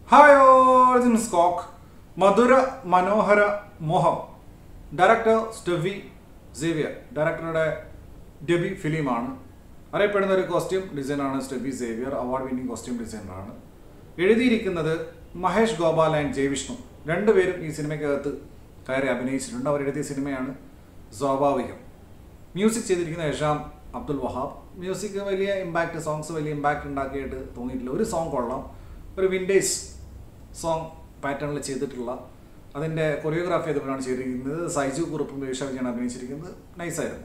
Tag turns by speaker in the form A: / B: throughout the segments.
A: hi all സ്കോക്ക് Madhura Manohara Moham director Stephy Xavier ഡയറക്ടറുടെ debut ഫിലിമാണ് അറിയപ്പെടുന്ന ഒരു കോസ്റ്റ്യൂം ഡിസൈനറാണ് Stephy Xavier award winning costume ഡിസൈനറാണ് എഴുതിയിരിക്കുന്നത് മഹേഷ് ഗോപാൽ ആൻഡ് ജയവിഷ്ണു രണ്ടുപേരും ഈ സിനിമയ്ക്കകത്ത് കയറി അഭിനയിച്ചിട്ടുണ്ട് അവർ എഴുതിയ സിനിമയാണ് സ്വാഭാവികം മ്യൂസിക് ചെയ്തിരിക്കുന്ന യഷാം അബ്ദുൽ വഹാബ് മ്യൂസിക് വലിയ ഇമ്പാക്റ്റ് സോങ്സ് വലിയ ഇമ്പാക്റ്റ് ഉണ്ടാക്കിയിട്ട് തോന്നിയിട്ടില്ല ഒരു സോങ് കൊള്ളാം ഒരു വിൻറ്റേജ് സോങ് പാറ്റേണിൽ ചെയ്തിട്ടുള്ള അതിൻ്റെ കൊറിയോഗ്രാഫി അതുപോലെയാണ് ചെയ്തിരിക്കുന്നത് സൈജു കുറുപ്പും യേശാവിജയാണ് അഭിനയിച്ചിരിക്കുന്നത് നൈസായിരുന്നു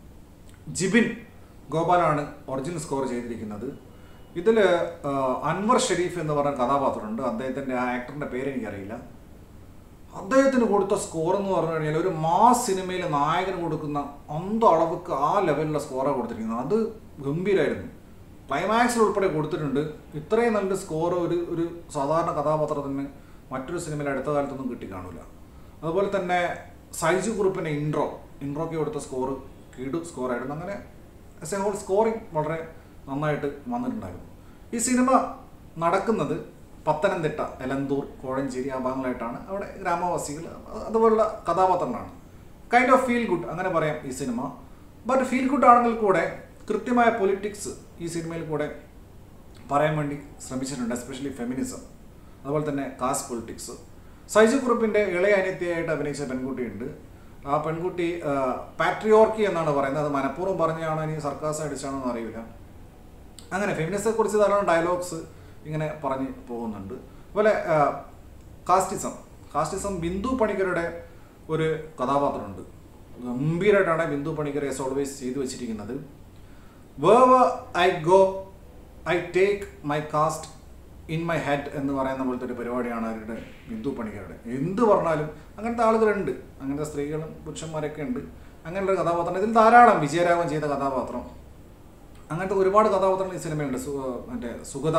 A: ജിബിൻ ഗോപാലാണ് ഒറിജിനൽ സ്കോർ ചെയ്തിരിക്കുന്നത് ഇതിൽ അൻവർ ഷെരീഫ് എന്ന് പറഞ്ഞ കഥാപാത്രമുണ്ട് അദ്ദേഹത്തിൻ്റെ ആ ആക്ടറിൻ്റെ പേര് എനിക്കറിയില്ല അദ്ദേഹത്തിന് കൊടുത്ത സ്കോർ എന്ന് പറഞ്ഞു കഴിഞ്ഞാൽ ഒരു മാസ് സിനിമയിൽ നായകന് കൊടുക്കുന്ന അന്ത അളവുക്ക് ആ ലെവലിലുള്ള സ്കോറാണ് കൊടുത്തിരിക്കുന്നത് അത് ഗംഭീരമായിരുന്നു ക്ലൈമാക്സിൽ ഉൾപ്പെടെ കൊടുത്തിട്ടുണ്ട് ഇത്രയും നല്ല സ്കോർ ഒരു ഒരു സാധാരണ കഥാപാത്രത്തിന് മറ്റൊരു സിനിമയിൽ അടുത്ത കാലത്തൊന്നും കിട്ടി കാണില്ല അതുപോലെ തന്നെ സൈജു കുറുപ്പിൻ്റെ ഇൻട്രോ ഇൻട്രോയ്ക്ക് കൊടുത്ത സ്കോർ കിടു സ്കോറായിരുന്നു അങ്ങനെ എസ് എ ഹോൾ സ്കോറിങ് വളരെ നന്നായിട്ട് വന്നിട്ടുണ്ടായിരുന്നു ഈ സിനിമ നടക്കുന്നത് പത്തനംതിട്ട എലന്തൂർ കോഴഞ്ചേരി ആ ഭാഗങ്ങളായിട്ടാണ് അവിടെ ഗ്രാമവാസികൾ അതുപോലുള്ള കഥാപാത്രങ്ങളാണ് കൈൻഡ് ഓഫ് ഫീൽ ഗുഡ് അങ്ങനെ പറയാം ഈ സിനിമ ബട്ട് ഫീൽ ഗുഡ് ആണെങ്കിൽ കൂടെ കൃത്യമായ പൊളിറ്റിക്സ് ഈ സിനിമയിൽ കൂടെ പറയാൻ വേണ്ടി ശ്രമിച്ചിട്ടുണ്ട് എസ്പെഷ്യലി ഫെമിനിസം അതുപോലെ തന്നെ കാസ്റ്റ് പൊളിറ്റിക്സ് സൈജു കുറുപ്പിൻ്റെ ഇളയ അനിത്യയായിട്ട് അഭിനയിച്ച പെൺകുട്ടിയുണ്ട് ആ പെൺകുട്ടി പാട്രിയോർക്കി എന്നാണ് പറയുന്നത് അത് മനഃപൂർവ്വം പറഞ്ഞാണോ ഇനി സർക്കാസ് അടിച്ചാണോ എന്ന് അറിയില്ല അങ്ങനെ ഫെമിനിസത്തെ കുറിച്ച് ധാരാളം ഡയലോഗ്സ് ഇങ്ങനെ പറഞ്ഞ് പോകുന്നുണ്ട് അതുപോലെ കാസ്റ്റിസം കാസ്റ്റിസം ബിന്ദു പണിക്കരുടെ ഒരു കഥാപാത്രമുണ്ട് ഗംഭീരമായിട്ടാണ് ബിന്ദു പണിക്കർ എസ് ഓൾവേസ് ചെയ്തു വെച്ചിരിക്കുന്നത് വേവ I go I take my caste in my head എന്ന് പറയുന്ന പോലത്തെ ഒരു പരിപാടിയാണ് അവരുടെ ബിന്ദു പണിക്കരുടെ എന്ത് പറഞ്ഞാലും അങ്ങനത്തെ ആളുകളുണ്ട് അങ്ങനത്തെ സ്ത്രീകളും പുരുഷന്മാരൊക്കെ ഉണ്ട് അങ്ങനെയുള്ള ഒരു കഥാപാത്രം ഇതിൽ ധാരാളം വിജയരാഘവൻ ചെയ്ത കഥാപാത്രം അങ്ങനത്തെ ഒരുപാട് കഥാപാത്രങ്ങൾ ഈ സിനിമയുണ്ട് സു മറ്റേ സുഗത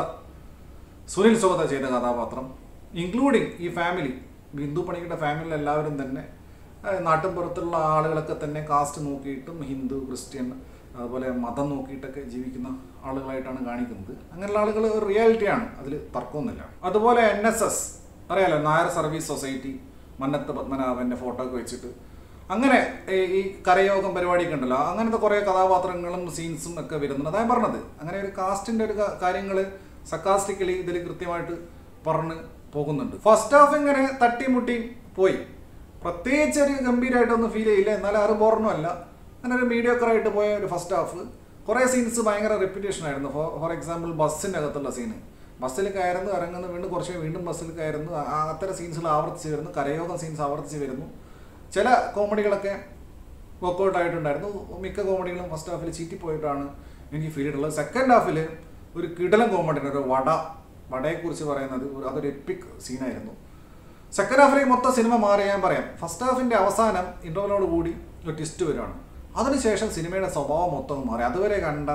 A: സുനിൽ സുഗത ചെയ്ത കഥാപാത്രം ഇൻക്ലൂഡിങ് ഈ ഫാമിലി ബിന്ദു പണിക്കരുടെ ഫാമിലിയിൽ എല്ലാവരും തന്നെ നാട്ടിൻ പുറത്തുള്ള ആളുകളൊക്കെ തന്നെ കാസ്റ്റ് നോക്കിയിട്ടും ഹിന്ദു ക്രിസ്ത്യൻ അതുപോലെ മതം നോക്കിയിട്ടൊക്കെ ജീവിക്കുന്ന ആളുകളായിട്ടാണ് കാണിക്കുന്നത് അങ്ങനെയുള്ള ആളുകൾ ഒരു റിയാലിറ്റിയാണ് അതിൽ തർക്കമൊന്നുമില്ല അതുപോലെ എൻ എസ് എസ് അറിയാലോ നായർ സർവീസ് സൊസൈറ്റി മന്നത്ത് പത്മനാഭൻ്റെ ഫോട്ടോ ഒക്കെ വെച്ചിട്ട് അങ്ങനെ ഈ കരയോഗം പരിപാടിയൊക്കെ ഉണ്ടല്ലോ അങ്ങനത്തെ കുറേ കഥാപാത്രങ്ങളും സീൻസും ഒക്കെ വരുന്നുണ്ട് അതാണ് പറഞ്ഞത് അങ്ങനെ ഒരു കാസ്റ്റിൻ്റെ ഒരു കാര്യങ്ങൾ സക്കാസ്റ്റിക്കലി ഇതിൽ കൃത്യമായിട്ട് പറഞ്ഞ് പോകുന്നുണ്ട് ഫസ്റ്റ് ഹാഫ് ഇങ്ങനെ തട്ടിമുട്ടി പോയി പ്രത്യേകിച്ച് ഒരു ഗംഭീരമായിട്ടൊന്നും ഫീൽ ചെയ്യില്ല എന്നാൽ ആറ് ബോർണും അല്ല അങ്ങനെ ഒരു മീഡിയോക്കർ ആയിട്ട് പോയ ഒരു ഫസ്റ്റ് ഹാഫ് കുറേ സീൻസ് ഭയങ്കര റെപ്യൂട്ടേഷൻ ആയിരുന്നു ഫോർ ഫോർ എക്സാമ്പിൾ ബസ്സിൻ്റെ അകത്തുള്ള സീന് ബസ്സിൽ കയറുന്നു ഇറങ്ങുന്നു വീണ്ടും കുറച്ച് വീണ്ടും ബസ്സിൽ കയറുന്നു അത്തരം സീൻസുകൾ ആവർത്തിച്ച് വരുന്നു കരയോഗം സീൻസ് ആവർത്തിച്ച് വരുന്നു ചില കോമഡികളൊക്കെ വർക്കൗട്ട് ആയിട്ടുണ്ടായിരുന്നു മിക്ക കോമഡികളും ഫസ്റ്റ് ഹാഫിൽ ചീറ്റിപ്പോയിട്ടാണ് എനിക്ക് ഫീൽ ചെയ്തിട്ടുള്ളത് സെക്കൻഡ് ഹാഫിൽ ഒരു കിടലം കോമഡി ഒരു വട വടയെക്കുറിച്ച് പറയുന്നത് ഒരു അതൊരു എപ്പിക് സീനായിരുന്നു സെക്കൻഡ് ഹാഫിലേക്ക് മൊത്തം സിനിമ മാറി ഞാൻ പറയാം ഫസ്റ്റ് ഹാഫിൻ്റെ അവസാനം ഇൻ്റർവലോട് കൂടി ഒരു ട്വിസ്റ്റ് വരുവാണ് അതിനുശേഷം സിനിമയുടെ സ്വഭാവം മൊത്തം മാറി അതുവരെ കണ്ട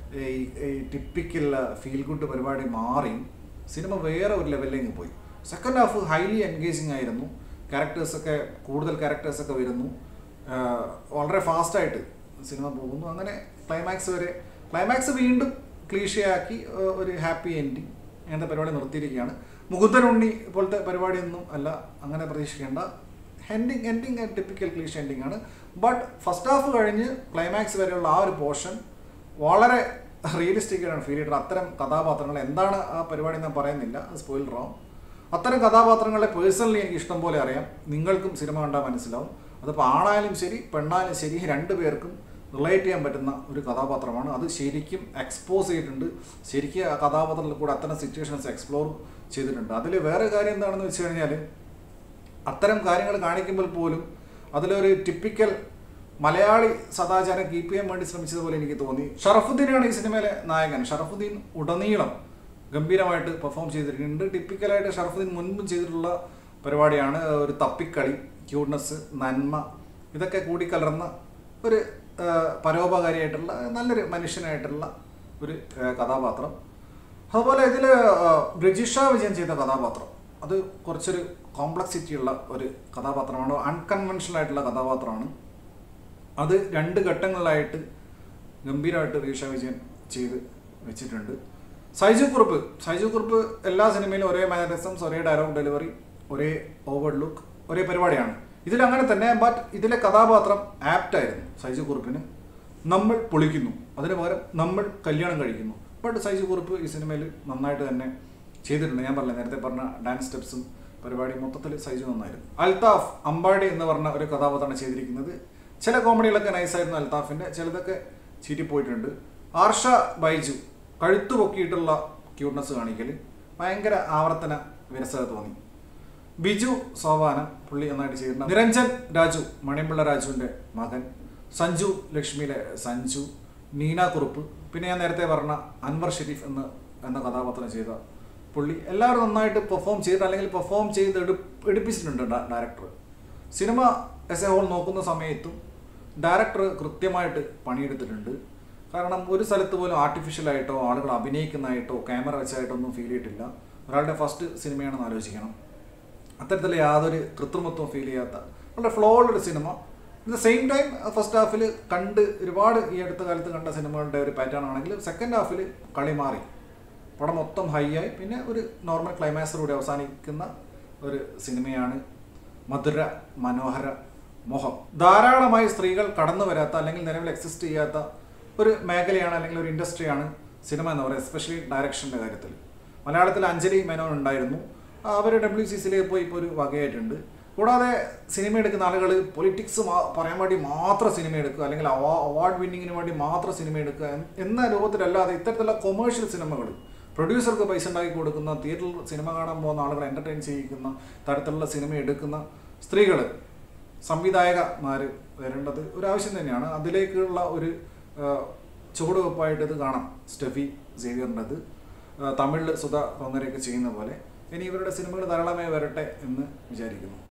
A: ഈ ടിപ്പിക്കൽ ഫീൽ ഗുഡ് പരിപാടി മാറി സിനിമ വേറെ ഒരു ലെവലിലേക്ക് പോയി സെക്കൻഡ് ഹാഫ് ഹൈലി എൻഗേജിങ് ആയിരുന്നു ക്യാരക്ടേഴ്സൊക്കെ കൂടുതൽ ക്യാരക്ടേഴ്സൊക്കെ വരുന്നു വളരെ ഫാസ്റ്റായിട്ട് സിനിമ പോകുന്നു അങ്ങനെ ക്ലൈമാക്സ് വരെ ക്ലൈമാക്സ് വീണ്ടും ക്ലീഷയാക്കി ഒരു ഹാപ്പി എൻഡിങ് അങ്ങനത്തെ പരിപാടി നിർത്തിയിരിക്കുകയാണ് മുകുന്ദൻ ഉണ്ണി പോലത്തെ പരിപാടിയൊന്നും അല്ല അങ്ങനെ പ്രതീക്ഷിക്കേണ്ട ending ending typical cliche ending ആണ് ബട്ട് ഫസ്റ്റ് ഹാഫ് കഴിഞ്ഞ് ക്ലൈമാക്സ് വരെയുള്ള ആ ഒരു പോർഷൻ വളരെ റിയലിസ്റ്റിക് ആണ് ഫീൽ ചെയ്തത് അത്തരം കഥാപാത്രങ്ങൾ എന്താണ് ആ പരിപാടി ഞാൻ പറയുന്നില്ല സ്പോയിൽ റോം അത്തരം കഥാപാത്രങ്ങളെ പേഴ്സണലി എനിക്ക് ഇഷ്ടം പോലെ അറിയാം നിങ്ങൾക്കും സിനിമ കണ്ടാൽ മനസ്സിലാവും അതിപ്പോൾ ആണായാലും ശരി പെണ്ണായാലും ശരി രണ്ടു പേർക്കും റിലേറ്റ് ചെയ്യാൻ പറ്റുന്ന ഒരു കഥാപാത്രമാണ് അത് ശരിക്കും എക്സ്പോസ് ചെയ്തിട്ടുണ്ട് ശരിക്കും ആ കഥാപാത്രത്തിൽ കൂടെ അത്തരം സിറ്റുവേഷൻസ് എക്സ്പ്ലോർ ചെയ്തിട്ടുണ്ട് അതിൽ വേറെ കാര്യം എന്താണെന്ന് വെച്ച് കഴിഞ്ഞാൽ അത്തരം കാര്യങ്ങൾ കാണിക്കുമ്പോൾ പോലും അതിലൊരു ടിപ്പിക്കൽ മലയാളി സദാചാരം കീപ്പ് ചെയ്യാൻ വേണ്ടി ശ്രമിച്ചതുപോലെ എനിക്ക് തോന്നി ഷറഫുദ്ദീനാണ് ഈ സിനിമയിലെ നായകൻ ഷറഫുദ്ദീൻ ഉടനീളം ഗംഭീരമായിട്ട് പെർഫോം ചെയ്തിട്ടുണ്ട് ടിപ്പിക്കലായിട്ട് ഷറഫുദ്ദീൻ മുൻപും ചെയ്തിട്ടുള്ള പരിപാടിയാണ് ഒരു തപ്പിക്കളി ക്യൂട്ട്നെസ് നന്മ ഇതൊക്കെ കൂടിക്കലർന്ന ഒരു പരോപകാരിയായിട്ടുള്ള നല്ലൊരു മനുഷ്യനായിട്ടുള്ള ഒരു കഥാപാത്രം അതുപോലെ ഇതിൽ ബ്രിജിഷ വിജയൻ ചെയ്ത കഥാപാത്രം അത് കുറച്ചൊരു കോംപ്ലക്സിറ്റി ഉള്ള ഒരു കഥാപാത്രമാണ് അൺകൺവെൻഷണൽ ആയിട്ടുള്ള കഥാപാത്രമാണ് അത് രണ്ട് ഘട്ടങ്ങളിലായിട്ട് ഗംഭീരമായിട്ട് റീഷ വിജയൻ ചെയ്ത് വെച്ചിട്ടുണ്ട് സൈജു കുറുപ്പ് സൈജു കുറുപ്പ് എല്ലാ സിനിമയിലും ഒരേ മാനറിസംസ് ഒരേ ഡയലോഗ് ഡെലിവറി ഒരേ ഓവർ ലുക്ക് ഒരേ പരിപാടിയാണ് ഇതിൽ അങ്ങനെ തന്നെ ബട്ട് ഇതിലെ കഥാപാത്രം ആപ്റ്റ് ആയിരുന്നു സൈജു കുറുപ്പിന് നമ്മൾ പൊളിക്കുന്നു അതിന് പകരം നമ്മൾ കല്യാണം കഴിക്കുന്നു ബട്ട് സൈജു കുറുപ്പ് ഈ സിനിമയിൽ നന്നായിട്ട് തന്നെ ചെയ്തിട്ടുണ്ട് ഞാൻ പറഞ്ഞില്ല നേരത്തെ പറഞ്ഞ ഡാൻസ് സ്റ്റെപ്സും പരിപാടി മൊത്തത്തിൽ സൈജു നന്നായിരുന്നു അൽതാഫ് അമ്പാടി എന്ന് പറഞ്ഞ ഒരു കഥാപാത്രമാണ് ചെയ്തിരിക്കുന്നത് ചില കോമഡികളൊക്കെ നൈസായിരുന്നു അൽതാഫിൻ്റെ ചിലതൊക്കെ ചീറ്റിപ്പോയിട്ടുണ്ട് ആർഷ ബൈജു കഴുത്തു പൊക്കിയിട്ടുള്ള ക്യൂട്ട്നെസ് കാണിക്കൽ ഭയങ്കര ആവർത്തന വിരസത തോന്നി ബിജു സോവാന പുള്ളി നന്നായിട്ട് ചെയ്തിട്ടുണ്ട് നിരഞ്ജൻ രാജു മണിമ്പിള്ള രാജുവിൻ്റെ മകൻ സഞ്ജു ലക്ഷ്മിയിലെ സഞ്ജു നീന കുറുപ്പ് പിന്നെ ഞാൻ നേരത്തെ പറഞ്ഞ അൻവർ ഷെരീഫ് എന്ന് എന്ന കഥാപാത്രം ചെയ്ത പുള്ളി എല്ലാവരും നന്നായിട്ട് പെർഫോം ചെയ്തിട്ട് അല്ലെങ്കിൽ പെർഫോം ചെയ്ത് എടു എടുപ്പിച്ചിട്ടുണ്ട് director cinema as a whole നോക്കുന്ന സമയത്തും ഡയറക്ടർ കൃത്യമായിട്ട് പണിയെടുത്തിട്ടുണ്ട് കാരണം ഒരു സ്ഥലത്ത് പോലും ആർട്ടിഫിഷ്യലായിട്ടോ ആളുകൾ അഭിനയിക്കുന്നതായിട്ടോ ക്യാമറ വെച്ചായിട്ടോ ഒന്നും ഫീൽ ചെയ്തിട്ടില്ല ഒരാളുടെ ഫസ്റ്റ് സിനിമയാണെന്ന് ആലോചിക്കണം അത്തരത്തിലുള്ള യാതൊരു കൃത്രിമത്വം ഫീൽ ചെയ്യാത്ത വളരെ ഫ്ലോ ഉള്ളൊരു cinema at the same time first ഹാഫിൽ കണ്ട് ഒരുപാട് ഈ അടുത്ത കാലത്ത് കണ്ട സിനിമകളുടെ ഒരു പാറ്റേൺ ആണെങ്കിൽ സെക്കൻഡ് ഹാഫിൽ കളി മാറി പടം മൊത്തം ഹൈ ആയി പിന്നെ ഒരു നോർമൽ ക്ലൈമാക്സിലൂടെ അവസാനിക്കുന്ന ഒരു സിനിമയാണ് മധുര മനോഹര മോഹം ധാരാളമായി സ്ത്രീകൾ കടന്നു വരാത്ത അല്ലെങ്കിൽ നിലവിൽ എക്സിസ്റ്റ് ചെയ്യാത്ത ഒരു മേഖലയാണ് അല്ലെങ്കിൽ ഒരു ഇൻഡസ്ട്രിയാണ് സിനിമ എന്ന് പറയുന്നത് എസ്പെഷ്യലി ഡയറക്ഷൻ്റെ കാര്യത്തിൽ മലയാളത്തിൽ അഞ്ജലി മേനോൻ ഉണ്ടായിരുന്നു അവർ ഡബ്ല്യു സി സിയിലേക്ക് പോയി ഇപ്പോൾ ഒരു വകയായിട്ടുണ്ട് കൂടാതെ സിനിമ എടുക്കുന്ന ആളുകൾ പൊളിറ്റിക്സ് പറയാൻ വേണ്ടി മാത്രം സിനിമ എടുക്കുക അല്ലെങ്കിൽ അവാർഡ് വിന്നിങ്ങിന് വേണ്ടി മാത്രം സിനിമ എടുക്കുക എൻ- എന്ന രൂപത്തിലല്ലാതെ ഇത്തരത്തിലുള്ള കൊമേഴ്ഷ്യൽ സിനിമകൾ പ്രൊഡ്യൂസർക്ക് പൈസ ഉണ്ടാക്കി കൊടുക്കുന്ന തിയേറ്ററിൽ സിനിമ കാണാൻ പോകുന്ന ആളുകളെ എൻ്റർടൈൻ ചെയ്യിക്കുന്ന തരത്തിലുള്ള സിനിമ എടുക്കുന്ന സ്ത്രീകൾ സംവിധായകമാർ വരേണ്ടത് ഒരു ആവശ്യം തന്നെയാണ് അതിലേക്കുള്ള ഒരു ആ, ചുവടുവെപ്പായിട്ട് ഇത് കാണാം സ്റ്റെഫി സേവിയറിൻ്റെത് തമിഴിൽ സുധ തോന്നരയൊക്കെ ചെയ്യുന്ന പോലെ ഇനി ഇവരുടെ സിനിമകൾ ധാരാളമായി വരട്ടെ എന്ന് വിചാരിക്കുന്നു